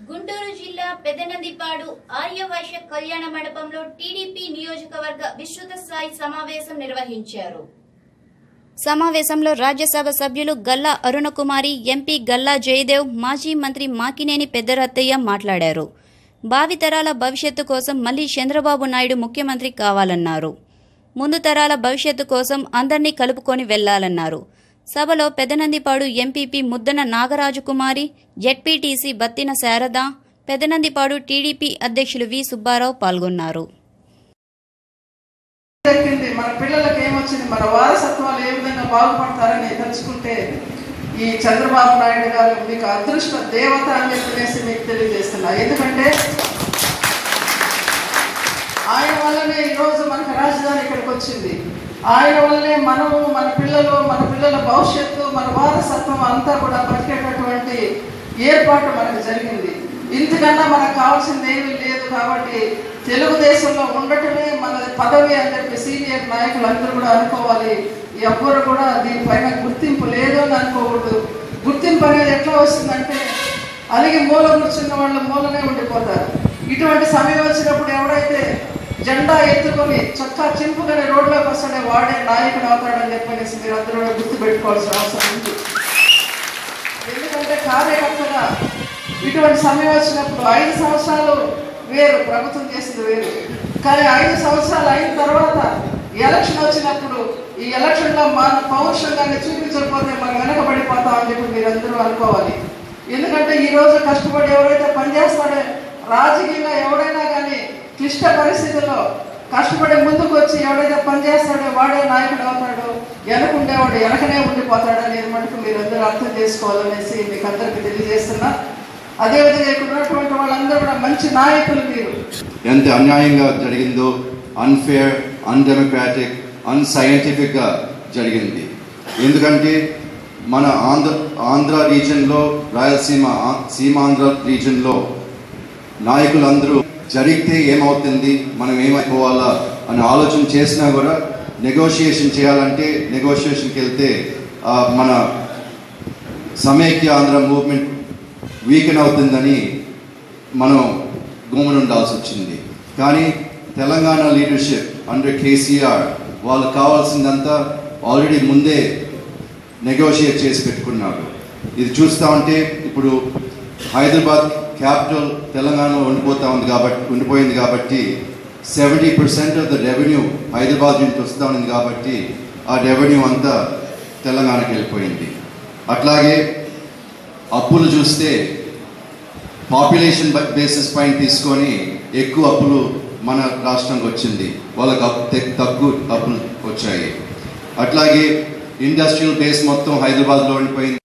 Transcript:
గుంటూరు జిల్లా పెదనందిపాడు ఆర్యవైశ్య కళ్యాణ మండపంలో టీడీపీ నియోజకవర్గ విస్తృత స్థాయి సమావేశం నిర్వహించారు సమావేశంలో రాజ్యసభ సభ్యులు గల్లా అరుణకుమారి ఎంపీ గల్లా జయదేవ్ మాజీ మంత్రి మాకినేని పెద్దరత్తయ్య మాట్లాడారు భావితరాల భవిష్యత్తు కోసం మళ్లీ చంద్రబాబు నాయుడు ముఖ్యమంత్రి కావాలన్నారు ముందు తరాల భవిష్యత్తు కోసం అందర్నీ కలుపుకొని వెళ్లాలన్నారు సభలో పెదనందిపాడు ఎంపీపీ ముద్దన నాగరాజు కుమారి జెడ్పీటీసీ బత్తిన శారద పెదనందిపాడు టీడీపీ అధ్యక్షులు వి సుబ్బారావు పాల్గొన్నారు దక్కింది మన పిల్లలకి ఏమొచ్చింది మన వారసత్వాలు ఏ విధంగా బాగుపడతారని తలుచుకుంటే ఈ చంద్రబాబు నాయుడు గారు మీకు అదృష్ట దేవత అని చెప్పనేసి మీకు తెలియజేస్తున్నా ఎందుకంటే ఆయన వల్లనే ఈరోజు మనకు రాజధాని ఇక్కడికి వచ్చింది ఆయన వల్లనే మనము మన పిల్లలు మన పిల్లల భవిష్యత్తు మన వారసత్వం అంతా కూడా బతికేటటువంటి ఏర్పాటు మనకు జరిగింది ఇంతకన్నా మనకు కావాల్సింది ఏమీ లేదు కాబట్టి తెలుగుదేశంలో ఉండటమే మన పదవి అని చెప్పి సీనియర్ నాయకులు అందరూ కూడా అనుకోవాలి ఎవ్వరు కూడా దీనిపైన గుర్తింపు లేదు అని అనుకోకూడదు గుర్తింపు అనేది ఎట్లా వస్తుందంటే అలాగే మూల కూర్చున్న వాళ్ళు మూలనే ఉండిపోతారు ఇటువంటి సమయం వచ్చినప్పుడు ఎవడైతే జెండా ఎత్తుకొని చొక్కా చింపుకొని రోడ్లోకి వస్తాడే వాడే నాయకుడు అవుతాడని చెప్పనేసి మీరు అందరూ కూడా గుర్తుపెట్టుకోవాల్సిన అవసరం ఉంది ఎందుకంటే కార్యకర్తగా ఇటువంటి సమయం వచ్చినప్పుడు ఐదు సంవత్సరాలు వేరు ప్రభుత్వం చేసింది వేరు కానీ ఐదు సంవత్సరాలు అయిన తర్వాత ఎలక్షన్ వచ్చినప్పుడు ఈ ఎలక్షన్లో మన పౌరుషంగాన్ని చూపించకపోతే మనం వెనకబడిపోతామని చెప్పి మీరందరూ అనుకోవాలి ఎందుకంటే ఈ రోజు కష్టపడి ఎవరైతే పనిచేస్తాడో రాజకీయంగా ఎవడైనా కానీ క్లిష్ట పరిస్థితుల్లో కష్టపడి ముందుకు వచ్చి ఎవడైతే పనిచేస్తాడో వాడే నాయకుడు అవుతాడు వెనకుండేవాడు వెనకనే ఉండిపోతాడు అనేది మటుకు మీరు అందరూ అర్థం చేసుకోవాలనేసి మీకు అందరికీ తెలియజేస్తున్నా అదేవిధంగా ఇక్కడ ఉన్నటువంటి వాళ్ళందరూ కూడా మంచి నాయకులు మీరు ఎంత అన్యాయంగా జరిగిందో అన్ఫేర్ అన్డెమోక్రాటిక్ అన్సైంటిఫిక్గా జరిగింది ఎందుకంటే మన ఆంధ్ర ఆంధ్ర రీజన్లో రాయలసీమ ఆ- సీమాంధ్ర రీజన్లో నాయకులందరూ జరిగితే ఏమవుతుంది మనం ఏమైపోవాలా అని ఆలోచన చేసినా కూడా నెగోషియేషన్ చేయాలంటే నెగోషియేషన్కి వెళ్తే ఆ, మన సమైక్య ఆంధ్ర మూవ్మెంట్ వీకెన్ అవుతుందని మనం గుమ్మను ఉండాల్సి వచ్చింది కానీ తెలంగాణ లీడర్షిప్ అండర్ కేసీఆర్ వాళ్ళకి కావాల్సిందంతా ఆల్రెడీ ముందే నెగోషియేట్ చేసి పెట్టుకున్నారు ఇది చూస్తూ ఉంటే ఇప్పుడు హైదరాబాద్ క్యాపిటల్ తెలంగాణలో ఉండిపోతా ఉంది కాబట్టి ఉండిపోయింది కాబట్టి seventy percent of the revenue Hyderabad నుంచి వస్తూ ఉంది కాబట్టి ఆ రెవెన్యూ అంతా తెలంగాణకి వెళ్ళిపోయింది అట్లాగే అప్పులు చూస్తే పాపులేషన్ బేసిస్ పైన తీసుకొని ఎక్కువ అప్పులు మన రాష్ట్రానికి వచ్చింది వాళ్ళకి అప్పు తె- తక్కువ అప్పులు వచ్చాయి అట్లాగే ఇండస్ట్రియల్ బేస్ మొత్తం హైదరాబాద్లో ఉండిపోయింది